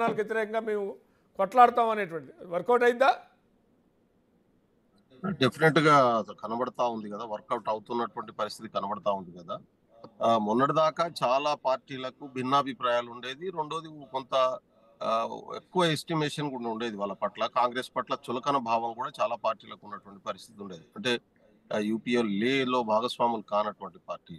విధానాలకు వ్యతిరేకంగా మేము కొట్లాడతాం అనేటువంటిది వర్కౌట్ అయిందా డెఫినెట్ గా అది కనబడతా ఉంది కదా వర్కౌట్ అవుతున్నటువంటి పరిస్థితి కనబడతా ఉంది కదా ఆ, మొన్నటిదాకా చాలా పార్టీలకు భిన్నాభిప్రాయాలు ఉండేది రెండోది కొంత ఆ, ఎక్కువ ఎస్టిమేషన్ కూడా ఉండేది వాళ్ళ పట్ల కాంగ్రెస్ పట్ల చులకన భావం కూడా చాలా పార్టీలకు ఉన్నటువంటి పరిస్థితి ఉండేది అంటే యూపీఏ లేలో భాగస్వాములు కానటువంటి పార్టీ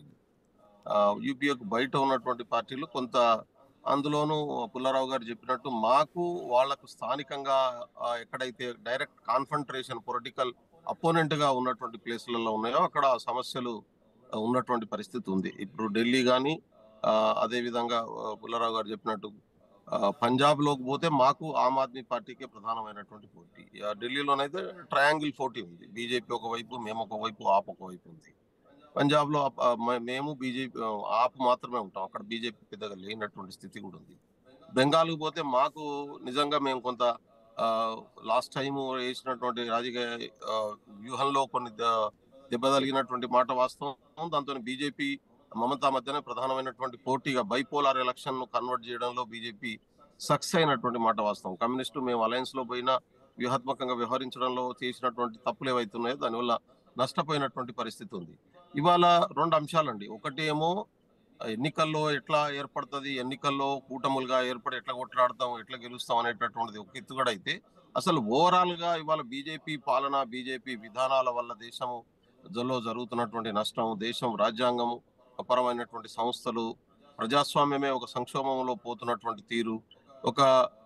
యూపీఏకు బయట ఉన్నటువంటి పార్టీలు కొంత అందులోనూ పుల్లారావు గారు చెప్పినట్టు మాకు వాళ్లకు స్థానికంగా ఆ, ఎక్కడైతే డైరెక్ట్ కాన్ఫంట్రేషన్ పొలిటికల్ అపోనెంట్ గా ఉన్నటువంటి ప్లేస్లలో ఉన్నాయో అక్కడ సమస్యలు ఆ, ఉన్నటువంటి పరిస్థితి ఉంది ఇప్పుడు ఢిల్లీ కానీ అదే విధంగా ఆ, పుల్లారావు గారు చెప్పినట్టు ఆ, పంజాబ్ లోకి పోతే మాకు ఆమ్ ఆద్మీ పార్టీకే ప్రధానమైనటువంటి పోటీ ఆ, ఢిల్లీలోనైతే ట్రయాంగిల్ పోటీ ఉంది బీజేపీ ఒకవైపు మేము ఒకవైపు ఆప్ ఒకవైపు ఉంది పంజాబ్ లో ఆప్- ఆ, మే- మేము బీజేపీ ఆప్ మాత్రమే ఉంటాం అక్కడ బీజేపీ పెద్దగా లేనటువంటి స్థితి కూడా ఉంది బెంగాల్కి పోతే మాకు నిజంగా మేము కొంత లాస్ట్ టైం వేసినటువంటి రాజకీయ ఆ, వ్యూహంలో కొన్ని ద- దెబ్బతలిగినటువంటి మాట వాస్తవం దాంతో బీజేపీ మమతా మధ్యనే ప్రధానమైనటువంటి పోటీగా బైపోలార్ ఎలక్షన్ ను కన్వర్ట్ చేయడంలో బీజేపీ సక్సెస్ అయినటువంటి మాట వాస్తవం కమ్యూనిస్టు మేము అలయన్స్ లో పోయినా వ్యూహాత్మకంగా వ్యవహరించడంలో చేసినటువంటి తప్పులు ఏవైతున్నాయో దానివల్ల నష్టపోయినటువంటి పరిస్థితి ఉంది ఇవాళ రెండు అంశాలండి ఒకటి ఏమో ఎన్నికల్లో ఎట్లా ఏర్పడుతుంది ఎన్నికల్లో కూటములుగా ఏర్పడి ఎట్లా కొట్లాడతాం ఎట్లా గెలుస్తాం అనేటటువంటిది ఒక ఎత్తుగడ అయితే అసలు ఓవరాల్ గా ఇవాళ బీజేపీ పాలన బీజేపీ విధానాల వల్ల దేశము జలో జరుగుతున్నటువంటి నష్టం దేశం రాజ్యాంగము పరమైనటువంటి సంస్థలు ప్రజాస్వామ్యమే ఒక సంక్షోభంలో పోతున్నటువంటి తీరు ఒక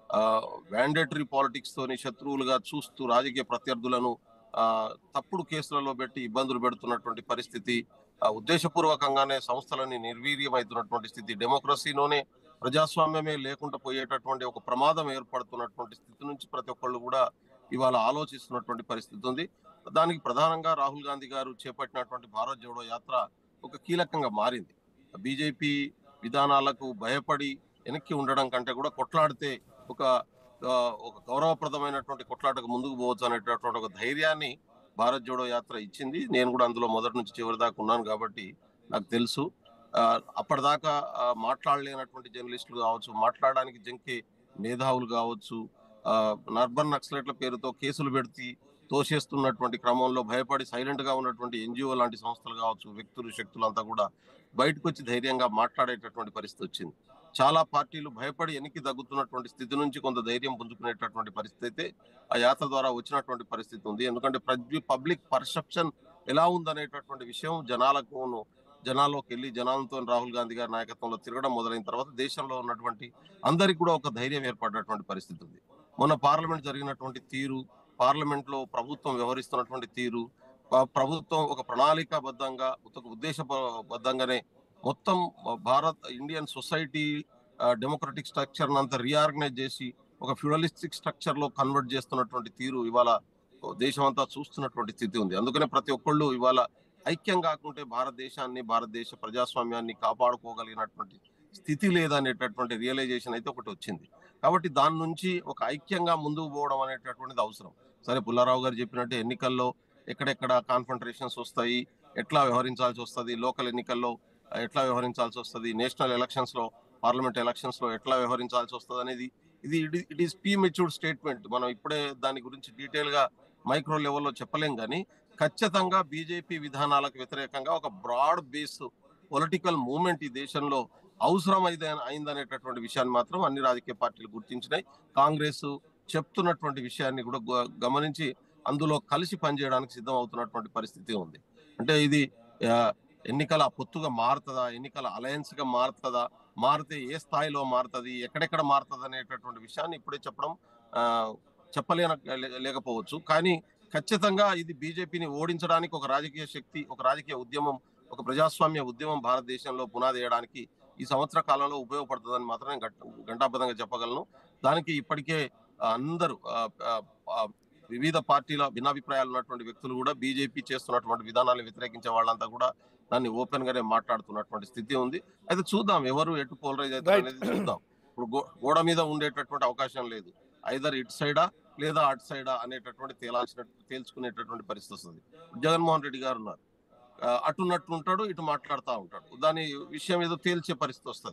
వ్యాండేటరీ పాలిటిక్స్ తోని శత్రువులుగా చూస్తూ రాజకీయ ప్రత్యర్థులను ఆ, తప్పుడు కేసులలో పెట్టి ఇబ్బందులు పెడుతున్నటువంటి పరిస్థితి ఆ, ఉద్దేశపూర్వకంగానే సంస్థలని నిర్వీర్యమవుతున్నటువంటి స్థితి డెమోక్రసీలోనే ప్రజాస్వామ్యమే లేకుండా పోయేటటువంటి ఒక ప్రమాదం ఏర్పడుతున్నటువంటి స్థితి నుంచి ప్రతి ఒక్కళ్ళు కూడా ఇవాళ ఆలోచిస్తున్నటువంటి పరిస్థితి ఉంది దానికి ప్రధానంగా రాహుల్ గాంధీ గారు చేపట్టినటువంటి భారత్ జోడో యాత్ర ఒక కీలకంగా మారింది బీజేపీ విధానాలకు భయపడి వెనక్కి ఉండడం కంటే కూడా కొట్లాడితే ఒక ఆ, ఒక గౌరవప్రదమైనటువంటి కొట్లాటకు ముందుకు పోవచ్చు అనేటటువంటి ఒక ధైర్యాన్ని భారత్ జోడో యాత్ర ఇచ్చింది నేను కూడా అందులో మొదటి నుంచి చివరి దాకా ఉన్నాను కాబట్టి నాకు తెలుసు ఆ, అప్పటిదాకా ఆ, మాట్లాడలేనటువంటి జర్నలిస్టులు కావచ్చు మాట్లాడడానికి జంకే మేధావులు కావచ్చు ఆ, నర్బన్ నక్సలైట్ల పేరుతో కేసులు పెడితే తోసేస్తున్నటువంటి క్రమంలో భయపడి సైలెంట్ గా ఉన్నటువంటి ఎన్జిఓ లాంటి సంస్థలు కావచ్చు వ్యక్తులు శక్తులు అంతా కూడా బయటకు వచ్చి ధైర్యంగా మాట్లాడేటటువంటి పరిస్థితి వచ్చింది చాలా పార్టీలు భయపడి వెనక్కి తగ్గుతున్నటువంటి స్థితి నుంచి కొంత ధైర్యం పుంజుకునేటటువంటి పరిస్థితి అయితే ఆ యాత్ర ద్వారా వచ్చినటువంటి పరిస్థితి ఉంది ఎందుకంటే పబ్లిక్ పర్సెప్షన్ ఎలా ఉందనేటటువంటి విషయం జనాలకు జనాల్లోకి వెళ్ళి జనాలతో రాహుల్ గాంధీ గారి నాయకత్వంలో తిరగడం మొదలైన తర్వాత దేశంలో ఉన్నటువంటి అందరికి కూడా ఒక ధైర్యం ఏర్పడినటువంటి పరిస్థితి ఉంది మొన్న పార్లమెంట్ జరిగినటువంటి తీరు పార్లమెంట్ లో ప్రభుత్వం వ్యవహరిస్తున్నటువంటి తీరు ప- ప్రభుత్వం ఒక ప్రణాళికాబద్ధంగా ఒక ఉద్దేశబద్ధంగానే మొత్తం Bharat Indian society democratic structure అంతా రీఆర్గనైజ్ చేసి ఒక ఫ్యూడలిస్టిక్ స్ట్రక్చర్ లో కన్వర్ట్ చేస్తున్నటువంటి తీరు ఇవాళ దేశం అంతా చూస్తున్నటువంటి స్థితి ఉంది అందుకనే ప్రతి ఒక్కళ్ళు ఇవాళ ఐక్యం కాకుంటే భారతదేశాన్ని భారతదేశ ప్రజాస్వామ్యాన్ని కాపాడుకోగలిగినటువంటి స్థితి లేదనేటటువంటి రియలైజేషన్ అయితే ఒకటి వచ్చింది కాబట్టి దాని నుంచి ఒక ఐక్యంగా ముందుకు పోవడం అనేటటువంటిది అవసరం సరే పుల్లారావు గారు చెప్పినట్టు ఎన్నికల్లో ఎక్కడెక్కడ కాన్ఫంట్రేషన్స్ వస్తాయి ఎట్లా వ్యవహరించాల్సి వస్తుంది లోకల్ ఎన్నికల్లో ఎట్లా వ్యవహరించాల్సి వస్తుంది నేషనల్ ఎలక్షన్స్ లో పార్లమెంట్ ఎలక్షన్స్ లో ఎట్లా వ్యవహరించాల్సి వస్తుంది అనేది ఇది ఇట్ ఈస్ పీ మెచ్యూర్డ్ స్టేట్మెంట్ మనం ఇప్పుడే దాని గురించి డీటెయిల్ గా మైక్రో లెవెల్లో చెప్పలేం కానీ ఖచ్చితంగా బీజేపీ విధానాలకు వ్యతిరేకంగా ఒక బ్రాడ్ బేస్ పొలిటికల్ మూవ్మెంట్ ఈ దేశంలో అవసరం అయితే అయిందనేటటువంటి విషయాన్ని మాత్రం అన్ని రాజకీయ పార్టీలు గుర్తించినాయి కాంగ్రెస్ చెప్తున్నటువంటి విషయాన్ని కూడా గ- గమనించి అందులో కలిసి పనిచేయడానికి సిద్ధం అవుతున్నటువంటి పరిస్థితి ఉంది అంటే ఇది ఆ, ఎన్నికల పొత్తుగా మారుతుందా ఎన్నికల అలయన్స్ గా మారుతుందా మారితే ఏ స్థాయిలో మారుతుంది ఎక్కడెక్కడ మారుతుంది అనేటటువంటి విషయాన్ని ఇప్పుడే చెప్పడం ఆ, చెప్పలేన లే- లేకపోవచ్చు కానీ ఖచ్చితంగా ఇది బీజేపీని ఓడించడానికి ఒక రాజకీయ శక్తి ఒక రాజకీయ ఉద్యమం ఒక ప్రజాస్వామ్య ఉద్యమం భారతదేశంలో పునాది వేయడానికి ఈ సంవత్సర కాలంలో ఉపయోగపడుతుందని మాత్రమే గంట- ఘంటాబద్ధంగా చెప్పగలను దానికి ఇప్పటికే అందరూ ఆ, ఆ, ఆ, వివిధ పార్టీల భిన్నాభిప్రాయాలు ఉన్నటువంటి వ్యక్తులు కూడా బీజేపీ చేస్తున్నటువంటి విధానాలను వ్యతిరేకించే వాళ్ళంతా కూడా దాన్ని ఓపెన్ గానే మాట్లాడుతున్నటువంటి స్థితి ఉంది అయితే చూద్దాం ఎవరు ఎటు పోలరైజ్ అవుతారు Right. అనేది చూద్దాం ఇప్పుడు గో- గోడ మీద ఉండేటటువంటి అవకాశం లేదు ఐదర్ ఇటు సైడా లేదా అటు సైడా అనేటటువంటి తేలాల్సిన తేల్చుకునేటటువంటి పరిస్థితి వస్తుంది జగన్మోహన్ రెడ్డి గారు ఉన్నారు ఆ, అటున్నట్టు ఉంటాడు ఇటు మాట్లాడుతూ ఉంటాడు దాని విషయం ఏదో తేల్చే పరిస్థితి వస్తుంది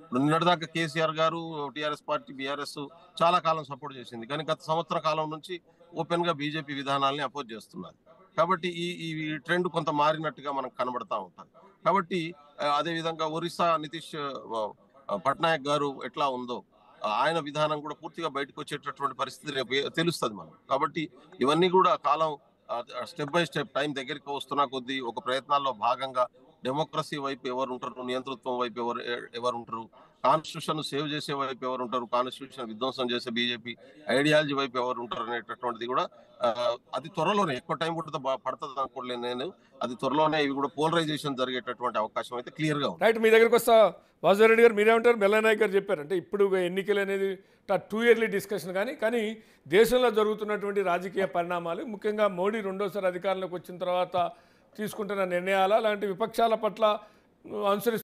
ఇప్పుడు నిన్నటిదాకా కేసీఆర్ గారు టిఆర్ఎస్ పార్టీ బీఆర్ఎస్ చాలా కాలం సపోర్ట్ చేసింది కానీ గత సంవత్సర కాలం నుంచి ఓపెన్ గా బీజేపీ విధానాల్ని అపోజ్ చేస్తున్నారు కాబట్టి ఈ ఈ ట్రెండ్ కొంత మారినట్టుగా మనకు కనబడతా ఉంటుంది కాబట్టి ఆ, అదే విధంగా ఒరిస్సా నితీష్ ఆ, ఆ, పట్నాయక్ గారు ఎట్లా ఉందో ఆ, ఆయన విధానం కూడా పూర్తిగా బయటకు వచ్చేటటువంటి పరిస్థితి రేపు ఏ- తెలుస్తుంది మనం కాబట్టి ఇవన్నీ కూడా కాలం స్టెప్ బై స్టెప్ టైం దగ్గరికి వస్తున్న కొద్దీ ఒక ప్రయత్నాల్లో భాగంగా డెమోక్రసీ వైపు ఎవరు ఉంటారు నియంతృత్వం వైపు ఎవరు ఎ- ఎవరు ఉంటారు కాన్స్టిట్యూషన్ సేవ్ చేసే వైపు ఎవరు ఉంటారు కాన్స్టిట్యూషన్ విధ్వంసం చేసే బీజేపీ ఐడియాలజీ వైపు ఎవరు ఉంటారు అనేటటువంటిది కూడా ఆ, అతి త్వరలోనే ఎక్కువ టైం పడుతుంది పడుతుంది అనుకోలేదు నేను అది త్వరలోనే ఇవి కూడా పోలరైజేషన్ జరిగేటటువంటి అవకాశం అయితే క్లియర్ గా ఉంది రైట్ మీ దగ్గరికి వస్తా వాసుదేవ్ గారు మీరేమంటారు బెల్లనాయక్ గారు చెప్పారు అంటే ఇప్పుడు ఎన్నికలు అనేది టూ ఇయర్లీ డిస్కషన్ కానీ కానీ దేశంలో జరుగుతున్నటువంటి రాజకీయ పరిణామాలు ముఖ్యంగా మోడీ రెండోసారి అధికారంలోకి వచ్చిన తర్వాత తీసుకుంటున్న నిర్ణయాల లాంటి విపక్షాల పట్ల అనుసరి